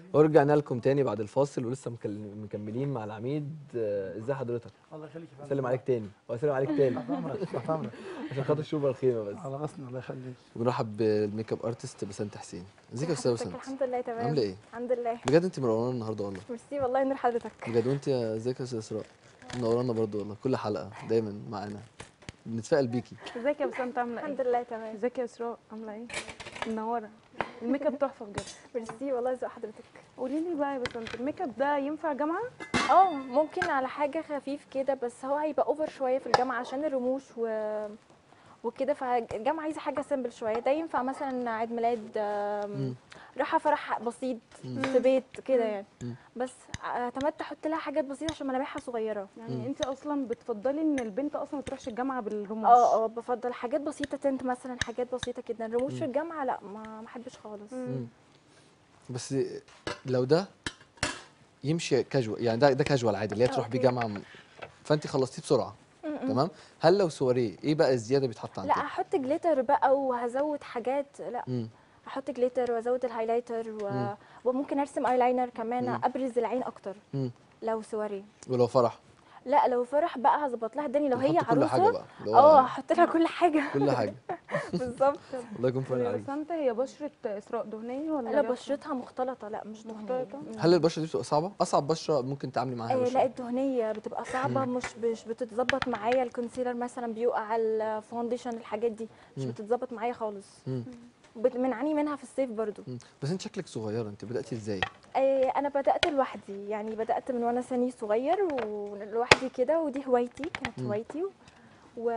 ورجعنا لكم تاني بعد الفاصل ولسه مكل- مكملين مع العميد آه، ازي حضرتك الله يخليك يا فندم. اسلم عليك تاني واسلم عليك تاني تحت امرك تحت امرك عشان خاطر شوبر الخيمه بس على راسنا الله يخليك بنرحب بالميك اب ارتست بسنت حسين ازيك يا استاذ حضرتك بسنت الحمد لله تمام عامله ايه الحمد لله بجد انت منورانا النهارده والله ميرسي والله نور حضرتك بجد وانت يا ازيك يا استاذ اسراء منورانا برضو والله كل حلقه دايما معانا بنتفائل بيكي ازيك يا بسنت عامله الحمد ايه لله تمام ازيك يا اسراء عامله ايه منوره الميك اب تحفه بجد ميرسي والله ذوق حضرتك قولي لي بقى يا بسنت الميك اب ده ينفع جامعه اه ممكن على حاجه خفيف كده بس هو هيبقى اوفر شويه في الجامعه عشان الرموش و وكده فالجامعه عايزه حاجه سيمبل شويه ده ينفع مثلا عيد ميلاد آم، مم. رايحه فرح بسيط مم. في بيت كده يعني مم. بس اعتمدت احط لها حاجات بسيطه عشان ملامحها صغيره يعني مم. انت اصلا بتفضلي ان البنت اصلا ما تروحش الجامعه بالرموش اه اه بفضل حاجات بسيطه تنت مثلا حاجات بسيطه جدا رموش مم. في الجامعه لا ما ما احبش خالص مم. بس لو ده يمشي كاجوال يعني ده ده كاجوال عادي اللي هي تروح بيه أوكي. جامعه م- فانت خلصتيه بسرعه م-م. تمام هل لو سواريه ايه بقى الزياده بيتحط عن لا كده هحط جليتر بقى وهزود حاجات لا مم. هحط جليتر وازود الهايلايتر و... مم. وممكن ارسم ايلاينر كمان مم. ابرز العين اكتر مم. لو سواري ولو فرح لا لو فرح بقى هظبط لها الدنيا لو هي تحط كل حاجه عروسه بقى اللي هو اه هحط لها كل حاجه كل حاجه بالظبط الله يكون في عون يا عليك بسنت هي بشره اسراء دهنيه ولا لا جافة؟ بشرتها مختلطه لا مش دهنيه مختلطة؟ مم. هل البشره دي بتبقى صعبه اصعب بشره ممكن تعاملي معاها آه لا بشره الدهنيه بتبقى صعبه مش مش بتتظبط معايا الكونسيلر مثلا بيقع الفاونديشن الحاجات دي مش مم. بتتظبط معايا خالص مم. بت- بنعاني منها في الصيف برضو مم. بس انت شكلك صغيره انت بداتي ازاي آه، انا بدات لوحدي يعني بدات من وانا سني صغير ولوحدي كده ودي هوايتي كانت مم. هوايتي و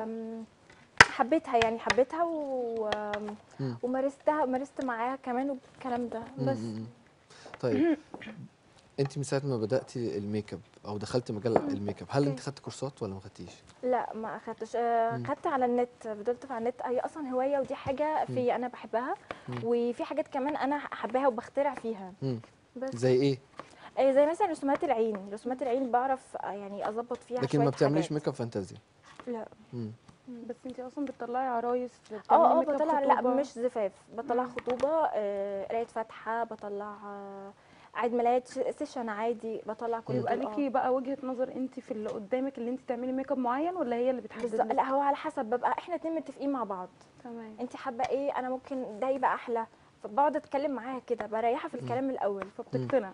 حبيتها يعني حبيتها و... مم. ومارستها مارست معاها كمان والكلام ده مم. بس مم. طيب انت من ساعه ما بداتي الميك اب او دخلتي مجال الميك اب هل انت خدتي كورسات ولا ما خدتيش لا ما اخدتش آه، مم. خدت على النت فضلت على النت هي اصلا هوايه ودي حاجه فيا انا بحبها مم. وفي حاجات كمان انا حباها وبخترع فيها مم. بس زي ايه آه، زي مثلا رسومات العين رسومات العين بعرف آه، يعني اظبط فيها لكن شويه ما بتعمليش حاجات. ميك اب فانتازيا لا مم. بس انت اصلا بتطلعي عرايس اه بتعملي اه ميك اب بطلع لا خطوبة؟ مش زفاف بطلع خطوبه آه، قرايه فاتحه بطلع آه، عيد ميلاد ش- سيشن عادي بطلع كل يبقى دول، آه. ليكي بقى وجهه نظر انت في اللي قدامك اللي انت تعملي ميك اب معين ولا هي اللي بتحدد بالظبط لك؟ لا هو على حسب ببقى احنا اتنين متفقين مع بعض تمام انت حابه ايه انا ممكن ده يبقى احلى فبقعد اتكلم معاها كده بريحها في الكلام الاول فبتقتنع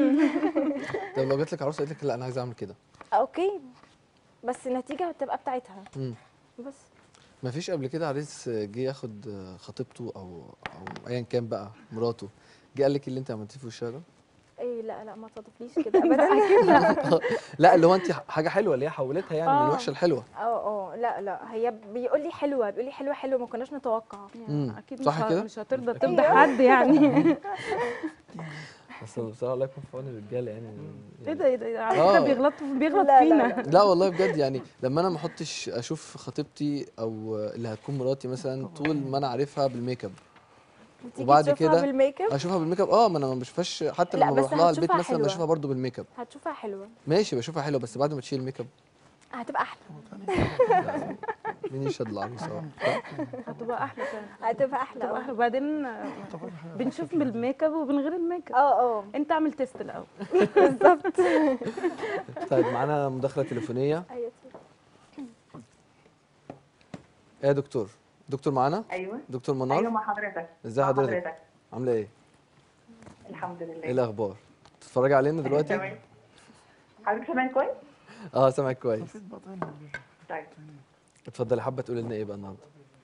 طب لو جات لك عروسه قالت لك لا انا عايزه اعمل كده اوكي بس النتيجه هتبقى بتاعتها مم. بس ما فيش قبل كده عريس جه ياخد خطيبته او او ايا كان بقى مراته جه قال لك اللي انت عملتيه في وشها ده ايه لا لا ما تضيفليش كده ابدا لا اللي هو انت حاجه حلوه اللي هي حولتها يعني من آه. الوحشه الحلوه اه اه لا لا هي بيقول لي حلوه بيقول لي حلوه حلوه ما كناش نتوقع مم. يعني اكيد صح مش ه- كده؟ مش هترضى أكيد. تفضح حد يعني بس بصراحه الله يكون في عون الرجاله يعني ايه ده ايه ده إيه ده؟ على آه. فكره بيغلط بيغلط لا، لا، فينا لا والله بجد يعني لما انا ما احطش اشوف خطيبتي او اللي هتكون مراتي مثلا طول ما انا عارفها بالميك اب تيجي وبعد تشوفها كده بالميك اب اشوفها بالميك اب اه ما انا ما بشوفهاش حتى لا، لما بس بروح لها البيت هتشوفها مثلا حلوة. بشوفها برضو بالميك اب هتشوفها حلوه ماشي بشوفها حلوه بس بعد ما تشيل الميك اب هتبقى احلى مين يشهد العروسه آه. هتبقى احلى فعلا هتبقى احلى هتبقى اه احلى وبعدين آه، بنشوف بالميك اب ومن غير الميك اب اه اه انت اعمل تيست الاول بالظبط طيب معانا مداخله تليفونيه ايوه ايه يا دكتور دكتور معانا ايوه دكتور ايوه منار مع حضرتك ازي مع حضرتك عامله ايه الحمد لله ايه الاخبار تتفرجي علينا دلوقتي تمام حضرتك سامعني كويس؟ اه سامعك كويس صفيت بطن طيب اتفضلي حابه تقولي لنا ايه بقى النهارده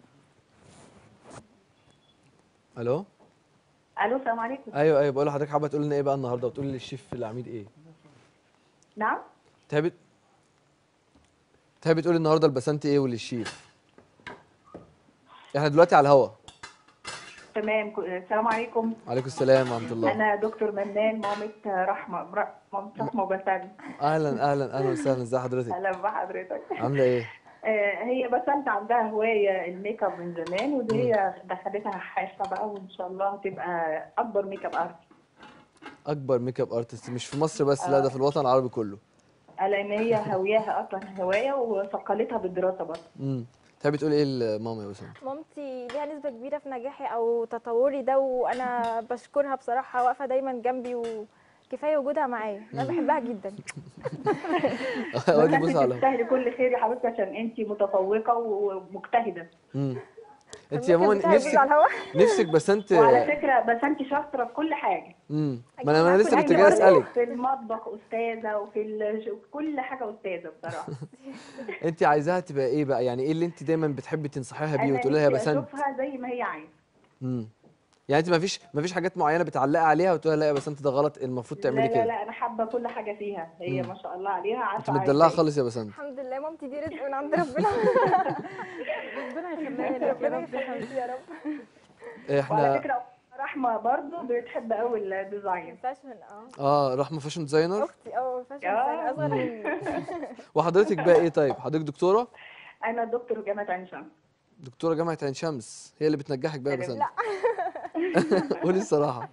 الو الو السلام عليكم ايوه ايوه بقول لحضرتك حابه تقولي لنا ايه بقى النهارده وتقولي للشيف العميد ايه نعم تحبي تحبي تقولي النهارده البسنت ايه وللشيف احنا دلوقتي على الهوا تمام ك- السلام عليكم عليكم السلام ورحمه الله انا دكتور منان مامة رحمه بر- مامة رحمه وبسنت اهلا اهلا اهلا وسهلا ازي حضرتك اهلا بحضرتك عامله ايه آه، هي بسنت عندها هوايه الميك اب من زمان ودي هي دخلتها حاسه بقى وان شاء الله هتبقى اكبر ميك اب ارتست اكبر ميك اب ارتست مش في مصر بس لا ده في الوطن العربي كله لان هي هوياها اصلا هوايه وثقلتها بالدراسه برضه امم تحبي تقولي ايه لماما يا بسنت مامتي ليها نسبة كبيرة في نجاحي أو تطوري ده وأنا بشكرها بصراحة واقفة دايما جنبي وكفاية وجودها معايا أنا بحبها جدا اقعدي انت بصي على تستاهلي كل خير يا حبيبتي عشان انت متفوقه ومجتهده مم. انت يا ماما ممكن بتاعي يجوز نفسك على الهوا نفسك بسنت وعلى فكره بس انت شاطره في كل حاجه امم ما انا ما انا أكيد لسه عارفة كنت إن جاي برضه اسالك في المطبخ استاذه وفي ال... في كل حاجه استاذه بصراحه انت عايزاها تبقى ايه بقى يعني ايه اللي انت دايما بتحبي تنصحيها بيه انا وتقولي لها يا نفسي بسنت اشوفها زي ما هي عايزه امم يعني انت ما فيش ما فيش حاجات معينه بتعلقي عليها وتقولي لها لا يا بسنت ده غلط المفروض لا تعملي لا كده لا انا حابه كل حاجه فيها هي مم. ما شاء الله عليها عارفه انت عايزة مدلعه إيه. خالص يا بسنت الحمد لله مامتي دي رزق من عند ربنا ربنا يخليها لك يا ربنا رب يخليك يا رب وعلى احنا فكره رحمه برضو بتحب قوي الديزاين فاشن اه اه رحمه فاشن ديزاينر اختي اه فاشن آه. ديزاين اصغر مني وحضرتك بقى ايه طيب حضرتك دكتوره انا دكتور جامعه عين شمس دكتوره جامعه عين شمس هي اللي بتنجحك بقى يا لا. بسنت قولي الصراحه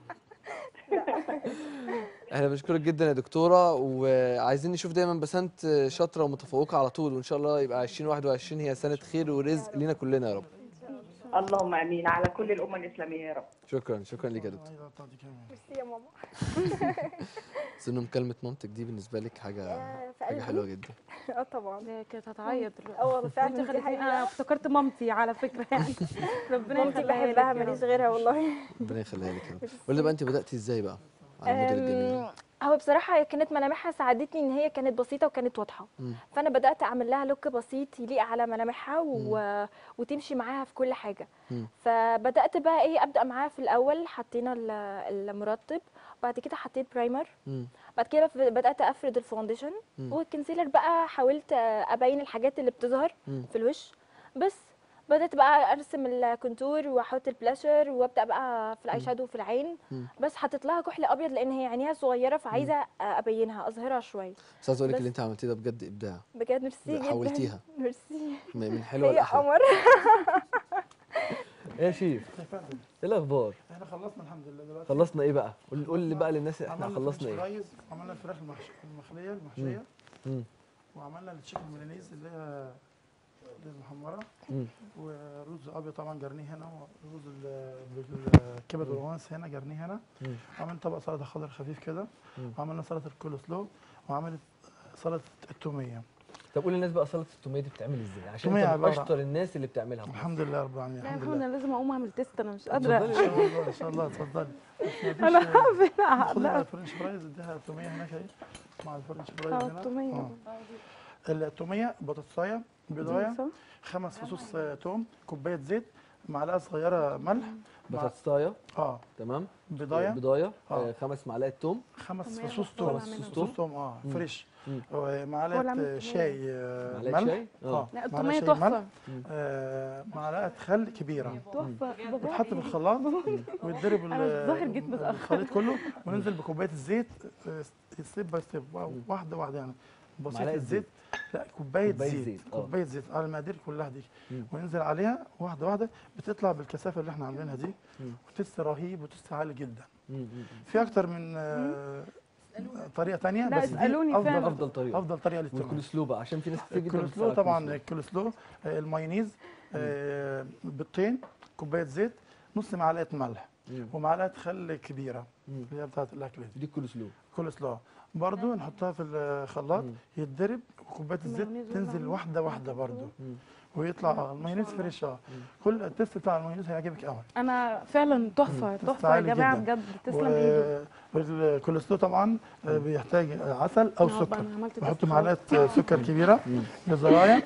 احنا بنشكرك جدا يا دكتوره وعايزين نشوف دايما بسنت شاطره ومتفوقه على طول وان شاء الله يبقى 2021 هي سنه خير ورزق لينا كلنا يا رب اللهم امين على كل الامه الاسلاميه يا رب شكرا شكرا ليك يا دكتور ميرسي يا ماما بس انه مكالمه مامتك دي بالنسبه لك حاجه يا في حاجه قلبي حلوه جدا اه طبعا هي كانت هتعيط دلوقتي اه والله انت فعلا دي خليتيني حقيقة انا افتكرت مامتي على فكره يعني ربنا مامتي يخليها لك بحبها يا ماليش رب. غيرها والله ربنا يخليها لك يا رب قولي لي بقى انت بداتي ازاي بقى على الموديل الجميل أم، هو بصراحة هي كانت ملامحها ساعدتني ان هي كانت بسيطة وكانت واضحة مم. فانا بدأت اعمل لها لوك بسيط يليق على ملامحها و... وتمشي معاها في كل حاجة مم. فبدأت بقى ايه ابدأ معاها في الاول حطينا ال- المرطب بعد كده حطيت برايمر مم. بعد كده ف- بدأت افرد الفاونديشن مم. والكونسيلر بقى حاولت ابين الحاجات اللي بتظهر مم. في الوش بس بدأت بقى ارسم الكونتور واحط البلاشر وابدأ بقى في الاي شادو في العين مم. بس حطيت لها كحل ابيض لان هي عينيها صغيره فعايزه ابينها اظهرها شويه بس عايز اقول لك بس- اللي انت عملتيه ده بجد ابداع بجد ميرسي جدا حولتيها. ميرسي م- من حلوه هي لاحلى قمر ايه يا شيف يا فندم ايه الاخبار احنا خلصنا الحمد لله دلوقتي خلصنا ايه بقى قول قول لي بقى للناس احنا عملنا خلصنا فرنش ايه فرايز وعملنا الفراخ المحش... المخليه المحشيه مم. وعملنا التشيكن ميلانيز اللي هي المحمره مم. ورز ابيض طبعا جرنيه هنا ورز ال- بالكبد والقوانص هنا جرنيه هنا مم. وعملنا طبق سلطه خضر خفيف كده مم. وعملنا سلطه الكول سلو وعملت سلطه التوميه طب قول للناس بقى سلطه التوميه دي بتتعمل ازاي عشان التومية انت من عبارة- اشطر الناس اللي بتعملها في مصر. الحمد لله رب العالمين لا يا الحمد محمد لله انا لازم اقوم اعمل تيست انا مش اتفضلي. قادره ان شاء الله ان شاء الله اتفضلي انا حافظه خدي لا الفرنش فرايز اديها توميه هناك اهي مع الفرنش فرايز اه هنا التومية. آه. التوميه بطاطسايه بيضايه خمس فصوص آه، توم كوبايه زيت معلقه صغيره ملح مع بطاطسايه اه تمام بضايه بضايه آه. آه. خمس معلقه توم خمس تومية فصوص مفرومة توم منها. فصوص توم اه مم. فريش مم. ولا ومعلقه عملت آه، شاي آه، معلقه ملح شاي اه لا معلقة التوميه شاي ملح تحفه آه، معلقه خل كبيره تحفه بابا يتحط في الخلاط ويتضرب ال- أنا الظاهر جيت متأخر. الخليط كله وننزل بكوبايه الزيت ستيب باي ستيب واحده واحده يعني بسيط معلقة الزيت لا كوبايه كوباية زيت, زيت، آه. كوبايه زيت على المقادير كلها دي مم. وننزل عليها واحده واحده بتطلع بالكثافه اللي احنا عاملينها دي مم. وتست رهيب وتست عالي جدا مم. مم. في اكتر من آه، طريقه تانية لا، بس دي اسألوني افضل فعلا. افضل طريقه افضل طريقه للتوميه والكولسلو بقى عشان في ناس كتير جدا الكولسلو بتسأل على طبعا الكولسلو. الكولسلو آه، المايونيز آه، بيضتين كوبايه زيت نص معلقه ملح مم. ومعلقه خل كبيره مم. اللي هي بتاعت الاكل دي دي الكولسلو كول سلو برضو نحطها في الخلاط مم. يتضرب وكوبايه الزيت المايونيز تنزل والله. واحده واحده برضو مم. ويطلع المايونيز فريش اه كل التست بتاع المايونيز هيعجبك قوي انا فعلا تحفه تست تحفه يا عالي جماعه جداً. بجد تسلم ايدي والكوليسترول طبعا آه، بيحتاج عسل او آه، بقى سكر أنا عملت بحط تست معلقه سكر كبيره للزراير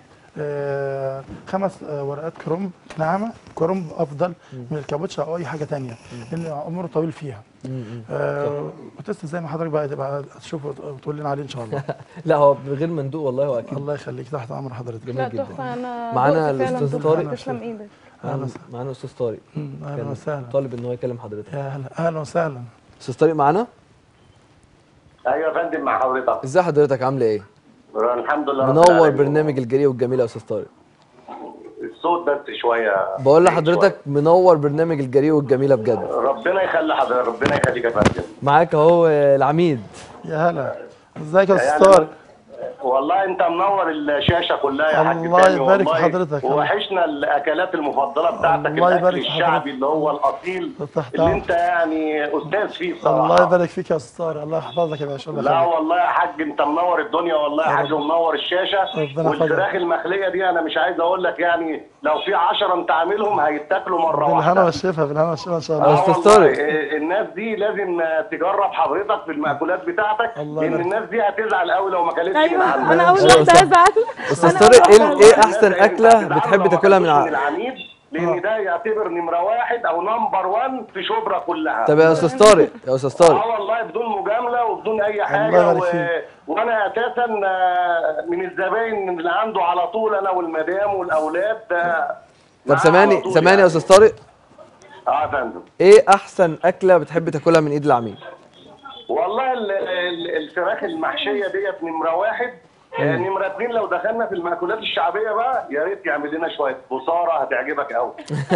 آه، خمس آه، ورقات كرنب ناعمه كرنب افضل من الكابوتشا او اي حاجه تانية لان عمره طويل فيها مم. آه، وتست زي ما حضرتك بقى تبقى تشوف وتقول لنا عليه ان شاء الله لا هو بغير مندوق والله هو اكيد الله يخليك تحت امر حضرتك جميل لا جدا تحفه انا معانا دقت فعلاً الأستاذ تحفة. طارق. تسلم ايدك اهلا معانا- وسهلا معانا استاذ طارق مم، اهلا كان وسهلا طالب ان هو يكلم حضرتك يا اهلا اهلا وسهلا استاذ طارق معانا ايوه يا فندم مع حضرتك ازاي حضرتك عامله ايه الحمد لله رب منور العالمين. برنامج الجريء والجميل يا استاذ طارق الصوت بس شويه بقول بعيد لحضرتك منور برنامج الجريء والجميله بجد شوية. ربنا يخلي حضرتك ربنا يخليك يا فندم معاك اهو آه، العميد يا هلا ازيك يا يعني استاذ طارق والله انت منور الشاشه كلها يا حاج الله سامي يبارك في والله. حضرتك. ووحشنا الاكلات المفضله بتاعتك الله الاكل يبارك في الشعبي حضرتك. اللي هو الاصيل تحت اللي أمرك. انت يعني استاذ فيه بصراحه الله يبارك فيك يا استاذ طارق الله يحفظك يا باشا الله لا يخليك والله يا حاج انت منور الدنيا والله يا حاج ومنور الشاشه ربنا والفراخ يحفظك. المخليه دي انا مش عايز اقول لك يعني لو في 10 انت عاملهم هيتاكلوا مره بالهنا واحده والشفا بالهنا والشفا ان شاء يا الله آه أستاذ والله، طارق. آه، الناس دي لازم آه، تجرب حضرتك في المأكولات بتاعتك الله لان يبارك. الناس دي هتزعل قوي لو ما كلتش من ايوه عندك انا اول أيوة واحده صح. هزعل استاذ أنا طارق أول ايه واحدة ايه الناس احسن هينفع اكله تزعل بتحب لو ما تاكلها من كلتش ع... العميد لان ده يعتبر نمره واحد او نمبر 1 في شبرا كلها طب يا استاذ طارق يا استاذ طارق اه والله بدون مجامله وبدون اي الله حاجه يبارك و... فيك. وانا اساسا آه، من الزباين اللي عنده على طول انا والمدام والاولاد آه، طب معاه على سامعني طول سامعني يا يعني. استاذ طارق اه يا فندم ايه احسن اكله بتحب تاكلها من ايد العميل والله ال- ال- الفراخ المحشيه ديت نمره واحد آه، نمره اتنين لو دخلنا في المأكولات الشعبيه بقى يا ريت يعمل لنا شويه بصاره هتعجبك قوي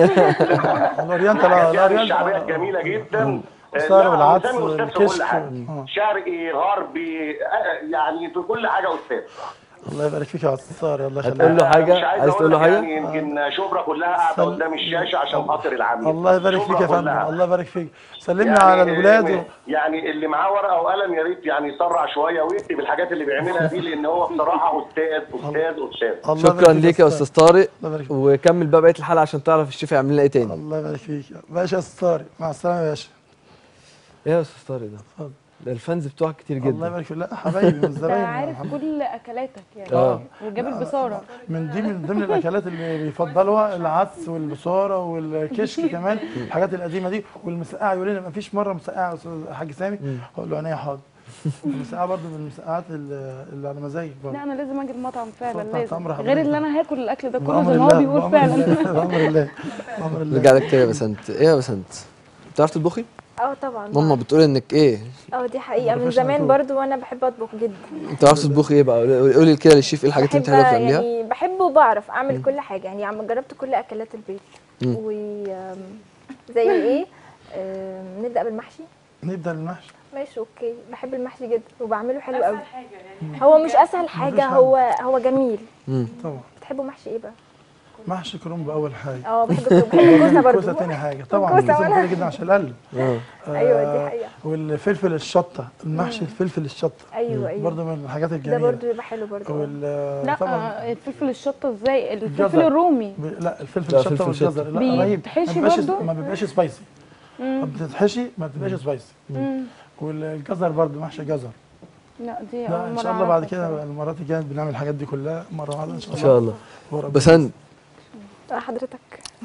الاورينتال لا الحاجات الاورينتال الشعبيه الجميله جدا الصار لا، والعدس أستاذ أستاذ في والكشك كل حاجه آه. شرقي غربي آه، يعني في كل حاجه استاذ الله يبارك فيك يا استاذ طارق الله هتقول يخليك له حاجة؟ مش عايز أقول تقول له لك حاجة؟ يعني يمكن شبرا كلها قاعده سل- قدام الشاشه عشان خاطر العميل الله يبارك فيك يا شبرا فندم كلها. الله يبارك فيك سلمنا يعني على الاولاد و... يعني اللي معاه ورقه وقلم يا ريت يعني يسرع شويه ويكتب الحاجات اللي بيعملها دي لان هو بصراحه استاذ استاذ استاذ الله شكرا يبارك فيك ليك يا استاذ طارق الله يبارك فيك. وكمل بقى بقيه الحلقه عشان تعرف الشيف يعمل لنا ايه تاني الله يبارك فيك باشا يا استاذ طارق مع السلامه يا باشا ايه يا استاذ طارق ده اتفضل. ده الفانز بتوعك كتير الله جدا يبارك فيك لا حبايبي من انت الزباين عارف كل اكلاتك يعني آه. وجاب البصاره من دي من ضمن الاكلات اللي بيفضلوها العدس والبصاره والكشك كمان الحاجات القديمه دي والمسقعه يقول لنا ما فيش مره مسقعه يا استاذ حاج سامي اقول له عينيا حاضر المسقعه برضو من المسقعات اللي اللي على مزاجي برضو لا انا لازم اجي المطعم فعلا تحت لازم أمر حضرتك. غير اللي انا هاكل الاكل ده كله بأمر زي ما هو الله، بيقول بأمر فعلا الله، بأمر الله بأمر الله نرجع لك تاني يا بسنت ايه يا بسنت بتعرف تطبخي اه طبعا ماما بتقول انك ايه اه دي حقيقه من بروفيشنال زمان كوك. برضو وانا بحب اطبخ جدا بتعرف تطبخي ايه بقى قولي قولي كده للشيف ايه الحاجات اللي انت بحب حابه تعمليها يعني بحب وبعرف اعمل كل حاجه يعني عم جربت كل اكلات البيت مم. و آم، زي ايه آم، نبدا بالمحشي نبدا المحشي ماشي اوكي بحب المحشي جدا وبعمله حلو قوي هو مش اسهل حاجه هو هو جميل مم. طبعا بتحبوا محشي ايه بقى محشي كرومب اول حاجه اه بحب بحب الكوسه برضو كوسه تاني حاجه طبعا كوسة كوسه وأنا- مفيده جدا عشان القلب اه ايوه دي آه، حقيقه والفلفل الشطه المحشي الفلفل الشطه ايوه ايوه برضه من الحاجات ده الجميله برضو يبقى حلو برضو وال لا طبعا آه، الفلفل الشطه ازاي الفلفل الجزر. الرومي ب... لا الفلفل لا، الشطه فلفل والجزر شطة. لا بي- قريب بتحشي ما بيبقاش برضه؟ ما بيبقاش سبايسي ما مم. بتتحشي ما بتبقاش سبايسي مم. والجزر برضه محشي جزر لا دي لا أول ان مرة شاء الله بعد أعرفها كده بصراحة. المرات الجايه بنعمل الحاجات دي كلها مره واحده ان شاء ان الله شاء الله وربنا بسنت آه، حضرتك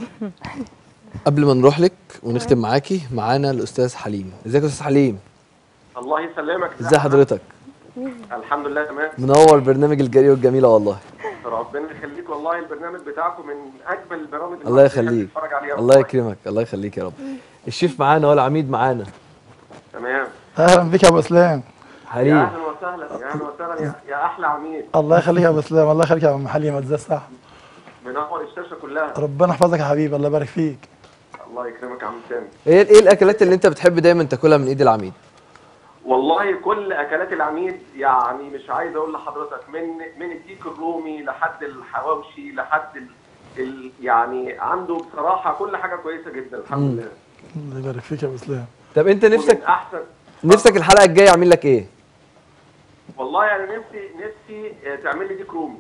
قبل ما نروح لك ونختم معاكي معانا الاستاذ حليم ازيك يا استاذ حليم الله يسلمك ازي حضرتك الحمد لله تمام منور برنامج الجري والجميله والله ربنا يخليك والله البرنامج بتاعكم من اجمل البرامج اللي الله الواحد بيحب يخليك يتفرج عليها الله يكرمك الله يخليك يا رب الشيف معانا هو العميد معانا تمام اهلا بك يا ابو اسلام يا حليم اهلا وسهلا يا اهلا وسهلا يا, يا احلى عميد الله يخليك يا ابو اسلام الله يخليك يا عم حليم ازاي صح منور الشاشه كلها ربنا يحفظك يا حبيبي الله يبارك فيك الله يكرمك يا عم سامي ايه ايه الاكلات اللي انت بتحب دايما تاكلها من ايد العميد والله كل اكلات العميد يعني مش عايز اقول لحضرتك من من الديك الرومي لحد الحواوشي لحد ال... ال... يعني عنده بصراحه كل حاجه كويسه جدا الحمد لله الله يبارك فيك يا ابو اسلام طب انت نفسك ومن احسن نفسك الحلقه الجايه اعمل لك ايه والله يعني نفسي نفسي آه، تعمل لي ديك رومي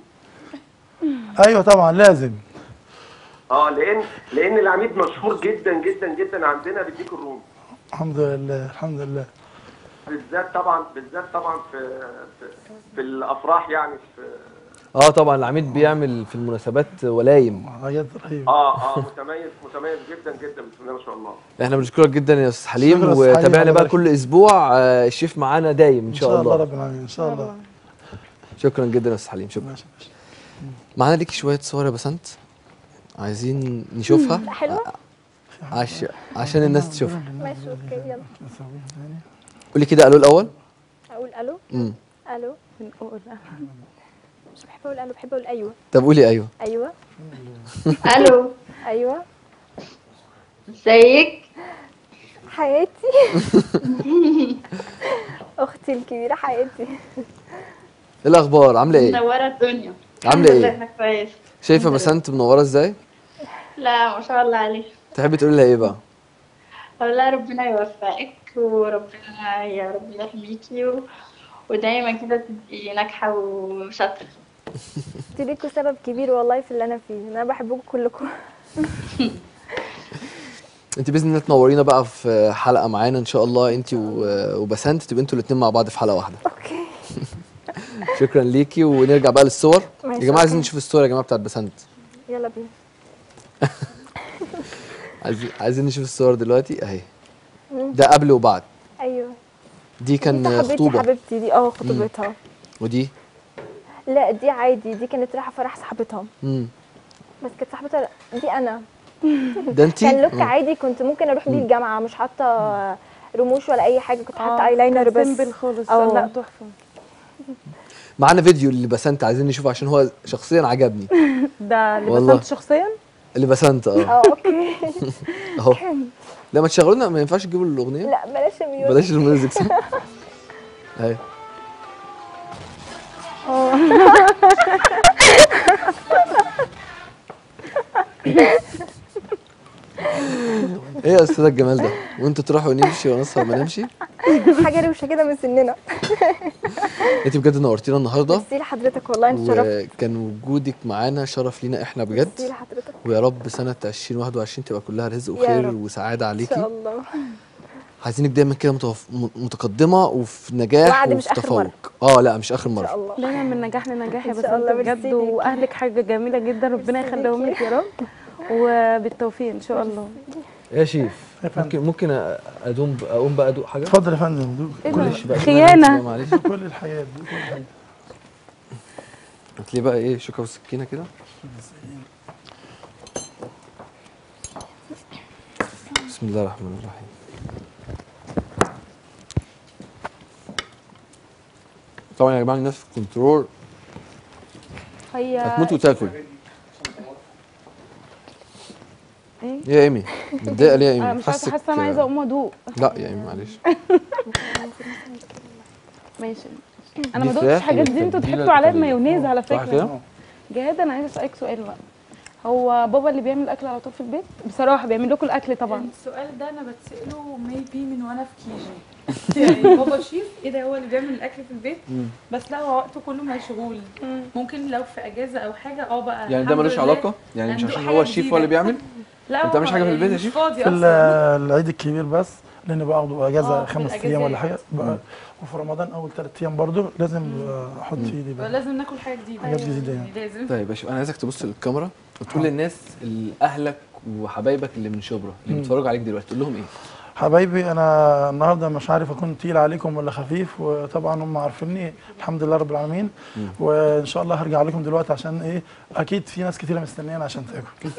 ايوه طبعا لازم اه لان لان العميد مشهور جدا جدا جدا عندنا بالديك الرومي الحمد لله الحمد لله بالذات طبعا بالذات طبعا في في, في الافراح يعني في اه طبعا العميد بيعمل في المناسبات ولايم حاجات رهيبه اه اه متميز متميز جدا جدا بسم الله ما شاء الله احنا بنشكرك جدا يا استاذ حليم شكرا يا أستاذ حليم، وتابعنا الله بقى يبارك كل اسبوع آه، الشيف معانا دايم ان شاء الله رب العالمين ان شاء الله شكرا جدا يا استاذ حليم شكرا ماشي ماشي معانا ليكي شويه صور يا بسنت عايزين نشوفها حلوه عش... عشان الناس تشوفها ماشي اوكي يلا نسويها تاني قولي كده الو الاول اقول الو امم الو بنقول مش بحب اقول الو بحب اقول ايوه طب قولي ايوه ايوه الو ايوه ازيك حياتي اختي الكبيره حياتي ايه الاخبار عامله ايه منورة الدنيا عاملة الحمد لله إيه؟ انا كويس شايفه بسنت منوره ازاي لا ما شاء الله عليك تحبي تقولي لها ايه بقى والله ربنا يوفقك وربنا يا رب يحميكي و... ودايما كده تبقي ناجحة وشاطرة انتوا ليكوا سبب كبير والله في اللي انا فيه انا بحبكم كلكم انت باذن الله تنورينا بقى في حلقه معانا ان شاء الله انت و- وبسنت تبقوا انتوا الاثنين مع بعض في حلقه واحده اوكي شكرا ليكي ونرجع بقى للصور يا ماشي، جماعه عايزين أوكي. نشوف الصور يا جماعه بتاعت بسنت يلا بينا عايزين عايزين نشوف الصور دلوقتي اهي مم. ده قبل وبعد ايوه دي كان دي صاحبتي خطوبه حبيبتي دي اه خطوبتها ودي لا دي عادي دي كانت رايحه فرح صاحبتها امم بس كانت صاحبتها دي انا ده انت كان لوك عادي كنت ممكن اروح بيه الجامعه مش حاطه رموش ولا اي حاجه كنت حاطه ايلاينر بس سيمبل خالص اه. لا تحفه معانا فيديو اللي بسنت عايزين نشوفه عشان هو شخصيا عجبني ده اللي والله. بسنت شخصيا اللي بسنت اه اه اوكي اهو لا ما تشغلونا ما ينفعش تجيبوا الاغنيه لا بلاش الميوزك بلاش الميوزك صح اهي ايه يا استاذ الجمال ده وانتوا تروحوا نمشي ونسهر ما نمشي حاجه روشه كده من سننا انت بجد نورتينا النهارده ميرسي لحضرتك والله انت شرفت وكان وجودك معانا شرف لينا احنا بجد ميرسي لحضرتك ويا رب سنه 2021 تبقى كلها رزق يا وخير رب. وسعاده ان عليكي شاء الله عايزينك دايما كده متوف... م- متقدمه وفي نجاح وعد وفي مش آخر تفوق مرة. اه لا مش اخر ان مره شاء الله دايما من نجاح لنجاح يا إن بسنت شاء الله، بجد ميرسي ليكي. واهلك حاجه جميله جدا ربنا ميرسي يخليهم ليكي. لك يا رب وبالتوفيق ان شاء الله يا شيف يا فندم. ممكن ممكن ادوم اقوم بقى ادوق حاجه اتفضل يا فندم دوق إيه كل ده؟ معلش بقى خيانة. معلش دوق كل الحياه دوق كل الحياه هات لي بقى ايه شوكه وسكينه كده بسم الله الرحمن الرحيم طبعا يا جماعه الناس في الكنترول هي هتموت وتاكل ايه ايه يا ايمي متضايقه ليه يا انا ايمي مش عارفه حاسك- حاسه انا عايزه اقوم ادوق لا يا ايمي معلش ماشي انا دي ما دقتش فراخ الحاجات دي انتوا والتتبيلة ضحكتوا عليا الإيطالية. بمايونيز على صح فكره كده؟ جهاد انا عايزه اسالك سؤال بقى هو بابا اللي بيعمل الاكل على طول في البيت بصراحه بيعمل لكم الاكل طبعا السؤال ده انا بتساله ميبي من وانا في كيجي يعني بابا شيف ايه ده هو اللي بيعمل الاكل في البيت بس لا هو وقته كله مشغول ممكن لو في اجازه او حاجه اه بقى يعني ده الحمد ملوش لله علاقه يعني مش عنده عشان حاجة هو الشيف هو اللي جديدة. بيعمل لا أنت مش حاجة في هو البيت يا مش شيف؟ فاضي في ال- اصلا العيد الكبير بس لان باخده اجازه آه، في خمس ايام الأجازات. ولا حاجه بقى وفي رمضان اول ثلاث ايام برضو لازم آه، احط في ايدي بقى لازم ناكل حاجه جديده حاجات جديدة يعني. لازم طيب يا شيخ انا عايزك تبص للكاميرا وتقول للناس ال- اهلك وحبايبك اللي من شبرا اللي مم. بيتفرجوا عليك دلوقتي تقول لهم ايه؟ حبايبي انا النهارده مش عارف اكون تقيل عليكم ولا خفيف وطبعا هم عارفيني الحمد لله رب العالمين مم. وان شاء الله هرجع لكم دلوقتي عشان ايه اكيد في ناس كتيره مستنيانا عشان تاكل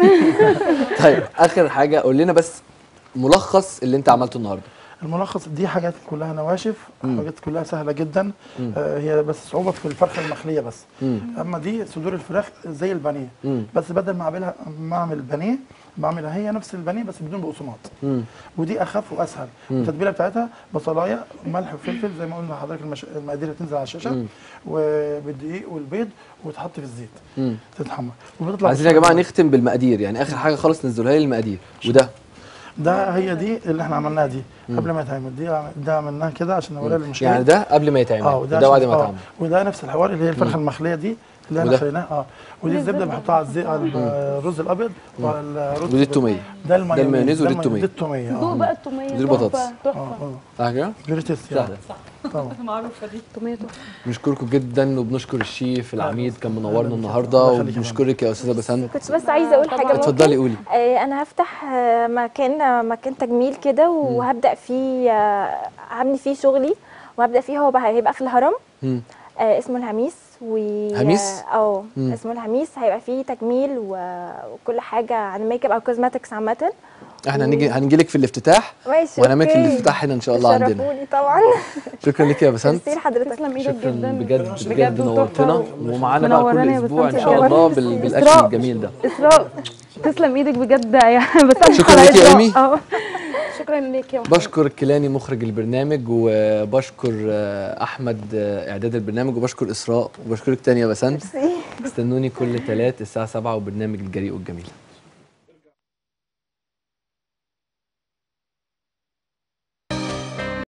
طيب اخر حاجه قول لنا بس ملخص اللي انت عملته النهارده الملخص دي حاجات كلها نواشف مم. حاجات كلها سهله جدا مم. آه هي بس صعوبه في الفرخه المخليه بس مم. اما دي صدور الفراخ زي البانيه مم. بس بدل ما اعملها ما اعمل بانيه بعملها هي نفس البانيه بس بدون بقسماط مم. ودي اخف واسهل مم. التتبيله بتاعتها بصلايه ملح وفلفل زي ما قلنا لحضرتك المش... المقادير هتنزل على الشاشه مم. وبالدقيق والبيض وتحط في الزيت مم. تتحمر وبتطلع عايزين يا جماعه بالشوربة. نختم بالمقادير يعني اخر حاجه خالص نزلوها لي المقادير وده ده هي دي اللي احنا عملناها دي قبل ما يتعمل دي عم- ده عملناها كده عشان نوريها للمشاهد يعني ده قبل ما يتعمل اه وده وده بعد عشان- ما آه، اتعمل وده نفس الحوار اللي هي الفرخه المخليه دي اللي احنا وده؟ خليناها اه ودي الزبده بحطها على الزيت على الرز الابيض وعلى الرز ودي التوميه ده المايونيز المايونيز ودي ده التومية. دي التوميه دوق اه بقى التوميه دي البطاطس. تحفه اه تحفه اه صح كده؟ فيري تيست يعني سهله طبعا معروفه دي التوميه تحفه بنشكركم جدا وبنشكر الشيف العميد كان منورنا أهلا بك. النهارده الله يخليك يا وبنشكرك يا استاذه بسنت كنت بس عايزه اقول حاجه ممكن اتفضلي قولي آه، انا هفتح آه، مكان مكان تجميل كده وهبدا فيه آه، هبني فيه شغلي وهبدا فيه هو بقى هيبقى في الهرم مم. آه، اسمه الهميس و هميس؟ اه مم. اسمه الهميس هيبقى فيه تجميل و... وكل حاجه عن ميك اب او كوزماتكس عامه احنا هنيجي هنجي لك في الافتتاح ماشي وهنعمل لك أوكي. الافتتاح هنا ان شاء الله عندنا شرفوني طبعا شكرا لك يا بسنت ميرسي لحضرتك تسلم ايدك شكرا جدا بجد بجد بجد وتحفة. نورتنا ومعانا بقى منورانا كل يا اسبوع ان بسنت شاء يا الله جماعة. بال- بالاكل إسراء. الجميل ده اسراء تسلم ايدك بجد يا بس شكرا لك يا إيمي. اه شكرا ليك يا محمد بشكر كيلاني مخرج البرنامج وبشكر آه، احمد آه، اعداد البرنامج وبشكر اسراء وبشكرك تاني يا بسنت استنوني كل ثلاث الساعه 7 وبرنامج الجريء والجميل